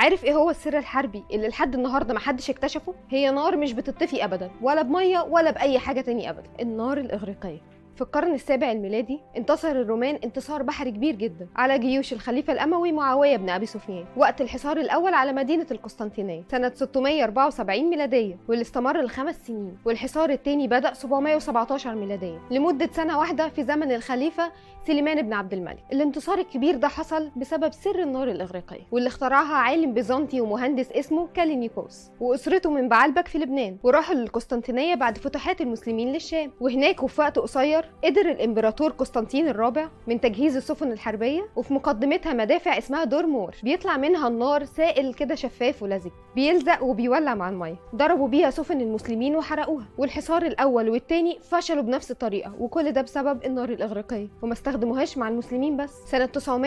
عارف ايه هو السر الحربي اللي لحد النهارده محدش اكتشفه هي نار مش بتطفي ابدا ولا بميه ولا باي حاجه تاني ابدا النار الاغريقيه في القرن السابع الميلادي انتصر الرومان انتصار بحري كبير جدا على جيوش الخليفة الأموي معاوية بن أبي سفيان وقت الحصار الأول على مدينة القسطنطينية سنة 674 ميلادية واللي استمر لخمس سنين والحصار الثاني بدأ 717 ميلادية لمدة سنة واحدة في زمن الخليفة سليمان بن عبد الملك الانتصار الكبير ده حصل بسبب سر النار الإغريقية واللي اخترعها عالم بيزنطي ومهندس اسمه كالينيكوس وأسرته من بعلبك في لبنان وراحوا للقسطنطينية بعد فتوحات المسلمين للشام وهناك وفي وقت قصير قدر الامبراطور قسطنطين الرابع من تجهيز السفن الحربيه وفي مقدمتها مدافع اسمها دور مور بيطلع منها النار سائل كده شفاف ولزج بيلزق وبيولع مع الميه ضربوا بيها سفن المسلمين وحرقوها والحصار الاول والتاني فشلوا بنفس الطريقه وكل ده بسبب النار الاغريقيه وما استخدموهاش مع المسلمين بس سنه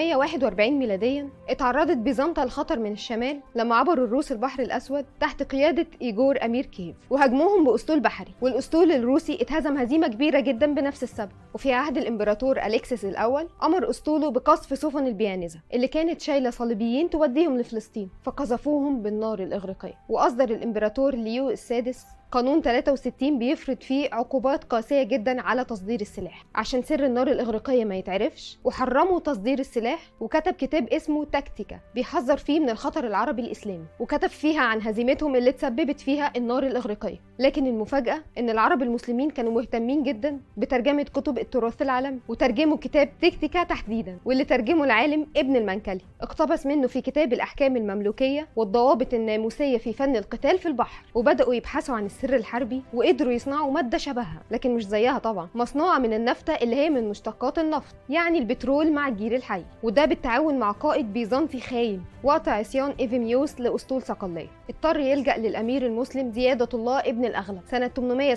941 ميلاديا اتعرضت بيزنطة لخطر من الشمال لما عبروا الروس البحر الاسود تحت قياده ايجور امير كيف وهاجموهم باسطول بحري والاسطول الروسي اتهزم هزيمه كبيره جدا بنفس السبب وفي عهد الامبراطور اليكسس الاول امر اسطوله بقصف سفن البيانزه اللي كانت شايله صليبيين توديهم لفلسطين فقذفوهم بالنار الاغريقيه واصدر الامبراطور ليو السادس قانون 63 بيفرض فيه عقوبات قاسية جدا على تصدير السلاح عشان سر النار الإغريقية ما يتعرفش وحرموا تصدير السلاح وكتب كتاب اسمه تكتيكا بيحذر فيه من الخطر العربي الإسلامي وكتب فيها عن هزيمتهم اللي تسببت فيها النار الإغريقية لكن المفاجأة إن العرب المسلمين كانوا مهتمين جدا بترجمة كتب التراث العالمي وترجموا كتاب تكتيكا تحديدا واللي ترجمه العالم ابن المنكلي اقتبس منه في كتاب الأحكام المملوكية والضوابط الناموسية في فن القتال في البحر وبدأوا يبحثوا عن السر الحربي وقدروا يصنعوا مادة شبهها لكن مش زيها طبعا مصنوعة من النفتة اللي هي من مشتقات النفط يعني البترول مع الجير الحي وده بالتعاون مع قائد بيزنطي خاين وقت عصيان ايفيميوس لأسطول صقلية اضطر يلجأ للأمير المسلم زيادة الله ابن الأغلب سنة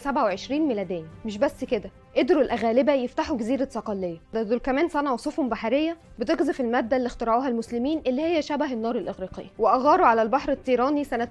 827 ميلادية مش بس كده قدروا الأغالبة يفتحوا جزيرة صقلية ده دول كمان صنعوا سفن بحرية بتقذف المادة اللي اخترعوها المسلمين اللي هي شبه النار الإغريقية وأغاروا على البحر الطيراني سنة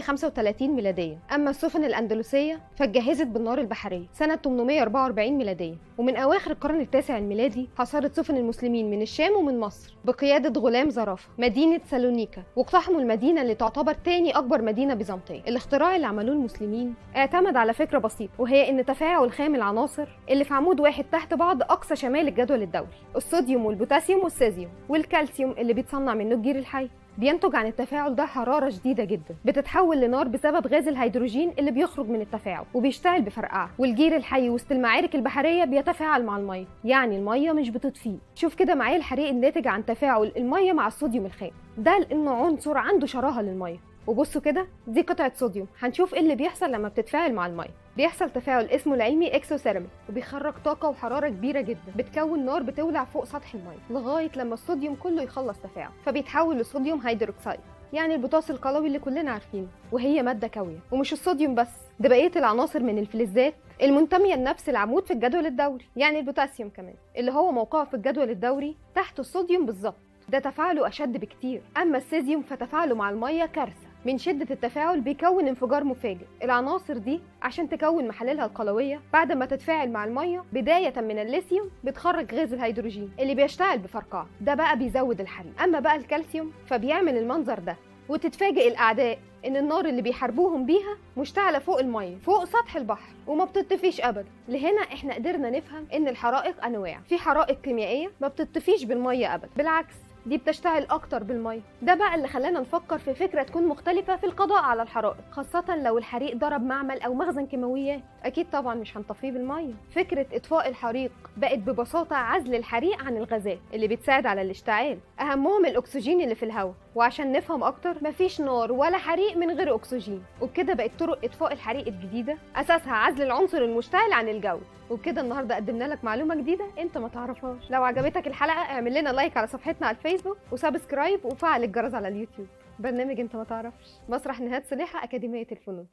835 ميلادية أما السفن الأندلسية فاتجهزت بالنار البحرية سنة 844 ميلادية ومن أواخر القرن التاسع الميلادي حصرت سفن المسلمين من الشام ومن مصر بقيادة غلام زرافة مدينة سالونيكا واقتحموا المدينة اللي تعتبر تاني أكبر مدينة بيزنطية الاختراع اللي عملوه المسلمين اعتمد على فكرة بسيطة وهي إن تفاعل خام العناصر اللي في عمود واحد تحت بعض أقصى شمال الجدول الدوري الصوديوم والبوتاسيوم والسيزيوم والكالسيوم اللي بيتصنع منه الجير الحي بينتج عن التفاعل ده حرارة شديدة جدا بتتحول لنار بسبب غاز الهيدروجين اللي بيخرج من التفاعل وبيشتعل بفرقعة والجير الحي وسط المعارك البحرية بيتفاعل مع المية يعني المية مش بتطفيه شوف كده معايا الحريق الناتج عن تفاعل المية مع الصوديوم الخام ده لأنه عنصر عنده شراهة للمية وبصوا كده دي قطعة صوديوم هنشوف ايه اللي بيحصل لما بتتفاعل مع المية بيحصل تفاعل اسمه العلمي اكسوثيرمي وبيخرج طاقة وحرارة كبيرة جدا بتكون نار بتولع فوق سطح المية لغاية لما الصوديوم كله يخلص تفاعل فبيتحول لصوديوم هيدروكسيد يعني البوتاس القلوي اللي كلنا عارفينه وهي مادة كاوية ومش الصوديوم بس ده بقية العناصر من الفلزات المنتمية لنفس العمود في الجدول الدوري يعني البوتاسيوم كمان اللي هو موقعه في الجدول الدوري تحت الصوديوم بالظبط ده تفاعله أشد بكتير أما السيزيوم فتفاعله مع المية كارثة من شدة التفاعل بيكون انفجار مفاجئ العناصر دي عشان تكون محاللها القلوية بعد ما تتفاعل مع المية بداية من الليثيوم بتخرج غاز الهيدروجين اللي بيشتعل بفرقعة ده بقى بيزود الحريق أما بقى الكالسيوم فبيعمل المنظر ده وتتفاجئ الأعداء إن النار اللي بيحاربوهم بيها مشتعلة فوق المية فوق سطح البحر وما بتطفيش أبدا لهنا إحنا قدرنا نفهم إن الحرائق أنواع في حرائق كيميائية ما بتطفيش بالمية أبدا بالعكس دي بتشتعل اكتر بالميه ده بقى اللي خلانا نفكر في فكره تكون مختلفه في القضاء على الحرائق خاصه لو الحريق ضرب معمل او مخزن كيماويات اكيد طبعا مش هنطفيه بالميه فكره اطفاء الحريق بقت ببساطه عزل الحريق عن الغازات اللي بتساعد على الاشتعال اهمهم الاكسجين اللي في الهواء وعشان نفهم اكتر مفيش نار ولا حريق من غير اكسجين وبكده بقت طرق اطفاء الحريق الجديده اساسها عزل العنصر المشتعل عن الجو وبكده النهارده قدمنا لك معلومه جديده انت ما تعرفهاش لو عجبتك الحلقه اعمل لنا لايك على صفحتنا على الفيسبوك وسبسكرايب وفعل الجرس على اليوتيوب برنامج انت ما تعرفش مسرح نهاد صليحه اكاديميه الفنون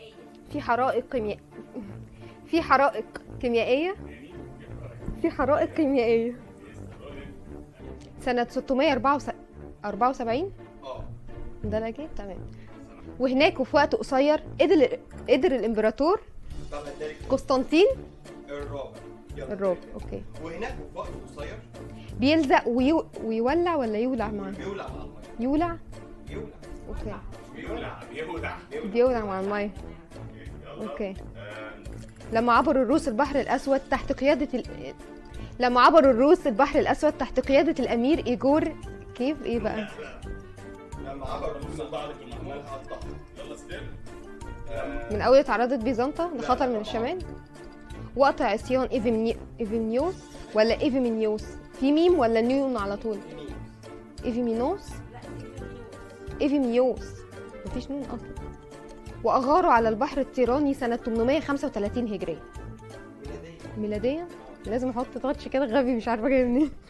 في حرائق كيمياء في حرائق كيميائيه في حرائق كيميائيه سنه 674 اه ده انا جيت تمام وهناك وفي وقت قصير قدر قدر الامبراطور طب هدالك قسطنطين الرابع يلا. الرابع اوكي وهناك في وقت قصير بيلزق ويو... ويولع ولا يولع معاه بيولع مع الميه يولع يولع اوكي اوكي بيولع بيولع بيولع مع الميه يلا اوكي آه، لما عبروا الروس البحر الاسود تحت قياده ال... لما عبروا الروس البحر الاسود تحت قياده الامير ايجور كيف ايه بقى لما عبروا نوصل النص بعض في المحمول ملحق الضغط يلا ستيب آه، من اول تعرضت بيزنطة لخطر من الشمال وقت عصيان إيفيمني... ايفيمنيوس ولا ايفيمنيوس في ميم ولا نيون على طول ايفيمينوس ايفيميوس مفيش نون اصلا واغاروا على البحر التيراني سنه 835 هجريه ميلادية ميلاديا لازم احط تاتش كده غبي مش عارفه جاي منين